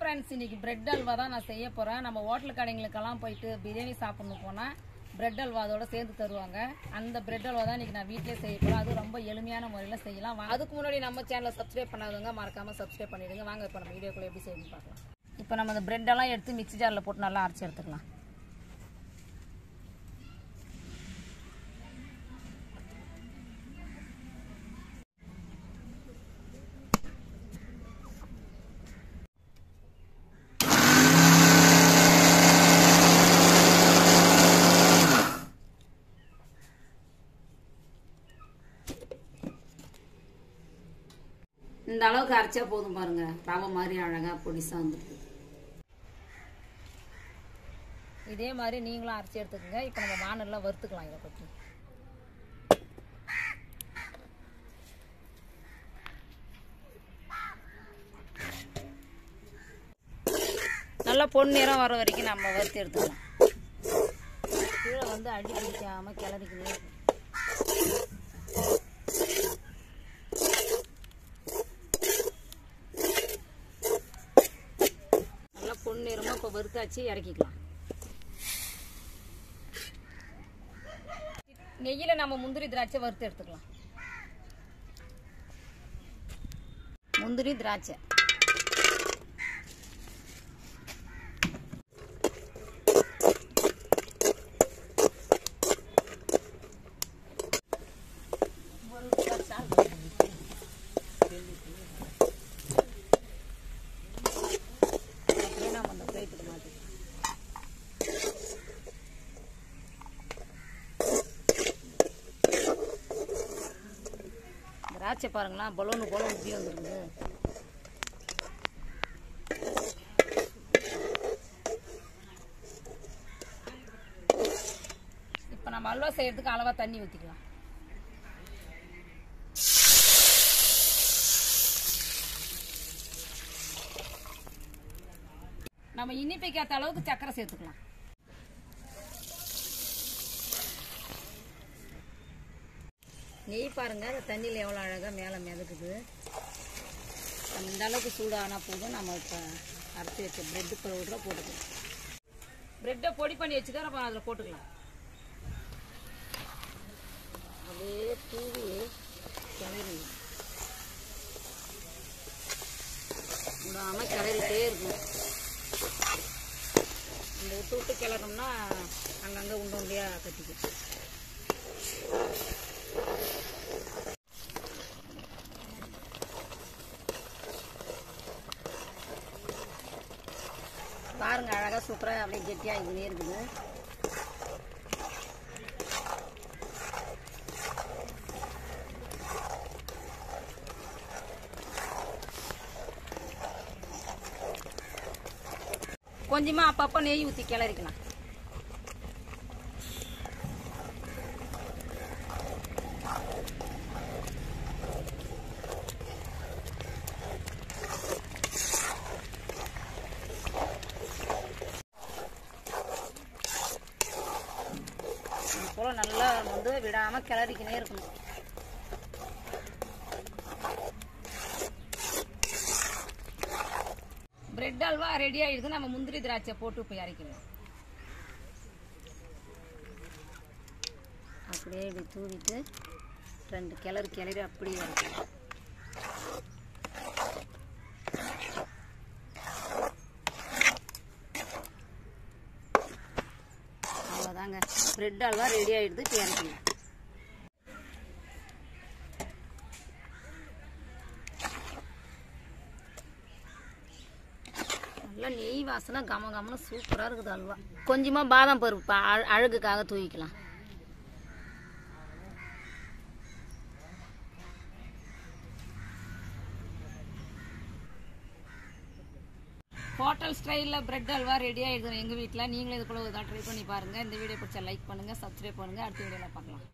friends இன்னைக்கு bread halwa தான் நான் செய்ய போகிறேன் நம்ம ஹோட்டல் கடைங்களுக்கெல்லாம் போயிட்டு பிரியாணி சாப்பிடணும் போனால் பிரெட் அல்வா அதோட சேர்த்து தருவாங்க அந்த பிரெட் அல்வா தான் இன்னைக்கு நான் வீட்டிலே செய்ய போகிறேன் அது ரொம்ப எளிமையான முறையில் செய்யலாம் வா- அதுக்கு முன்னாடி நம்ம சேனலை சப்ஸ்கிரைப் பண்ணாதவங்க மறக்காமல் சப்ஸ்கிரைப் பண்ணிடுங்க வாங்க இப்போ நம்ம வீடியோக்குள்ள எப்படி செய்யணும்னு பார்க்கலாம் இப்போ நம்ம இந்த bread எல்லாம் எடுத்து மிக்ஸி ஜாரில் போட்டு நல்லா அரைச்சி எடுத்துக்கலாம் இந்த அளவுக்கு அரைச்சா போதும் பாருங்க ரவை மாதிரி அழகா பொடிசா வந்துருக்கு இதே மாதிரி நீங்களும் அரைச்சி எடுத்துக்கோங்க இப்போ நம்ம வானல்ல வறுத்துக்கலாம் இதை பற்றி நல்லா பொன் நிறம் வர வரைக்கும் நம்ம வறுத்து எடுத்துக்கலாம் கீழே வந்து அடி பிடிக்காம கிளறிக்கணும் நல்லா பொன்னிறமா இப்போ வறுத்தாச்சு இறக்கிக்கலாம் நெய்யில நம்ம முந்திரி திராட்சை வறுத்து எடுத்துக்கலாம் முந்திரி திராட்சை அப்படியே நம்ம அந்த பிளேட்டுக்கு மாற்றிக்கலாம் திராட்சை பாருங்களா பலூனு போல உப்பி வந்துருக்குது இப்போ நம்ம அல்வா செய்யறதுக்கு அளவா தண்ணி ஊற்றிக்கலாம் நம்ம இனிப்புக்கு ஏற்ற அளவுக்கு சக்கரை சேர்த்துக்கலாம் நெய் பாருங்க அந்த தண்ணியில் எவ்வளோ அழகாக மேலே மிதக்குது நம்ம இந்த அளவுக்கு சூடானா போதும் நம்ம இப்போ அரைச்சி வச்ச பிரெட்டு பவுடரை போட்டுக்கலாம் பிரெட்டை பொடி பண்ணி வச்சுதான் நம்ம அதில் போட்டுக்கலாம் அப்படியே தூவி கிளறி விடாமல் கிளறிட்டே இருக்கணும் இந்த விட்டு விட்டு கிளறோம்னா அங்கங்கே உண்டை உண்டையாக கட்டிக்கும் பாருங்க அழகாக சூப்பராக அப்படியே கெட்டியாக இதுலேயே இருக்குது கொஞ்சமா அப்பப்போ நெய் ஊற்றி கிளறிக்கலாம் இது போல் நல்லா வந்து விடாமல் கிளறிக்கினே இருக்கணும் பிரெட் அல்வா ரெடி ஆயிடுது நம்ம முந்திரி திராட்சை போட்டு இப்போ இறக்கிடலாம் அப்படியே இப்படி தூவிட்டு ரெண்டு கிளறு கிளறி அப்படியே இறக்கலாம் அவ்வளோதாங்க பிரெட் அல்வா ரெடி ஆயிடுது இப்போ இறக்கிடலாம் நல்லா நெய் வாசனை கம கமன்னு சூப்பராக இருக்குது அல்வா கொஞ்சமாக பாதாம் பருப்பு அழ- அழகுக்காக தூவிக்கலாம் ஹோட்டல் ஸ்டைலில் பிரெட் அல்வா ரெடி ஆகிடுது எங்கள் வீட்டில் நீங்களும் இது போல ஒரு ட்ரை பண்ணி பாருங்கள் இந்த வீடியோ பிடிச்சா லைக் பண்ணுங்கள் சப்ஸ்கிரைப் பண்ணுங்கள் அடுத்த வீடியோவில் பார்க்கலாம்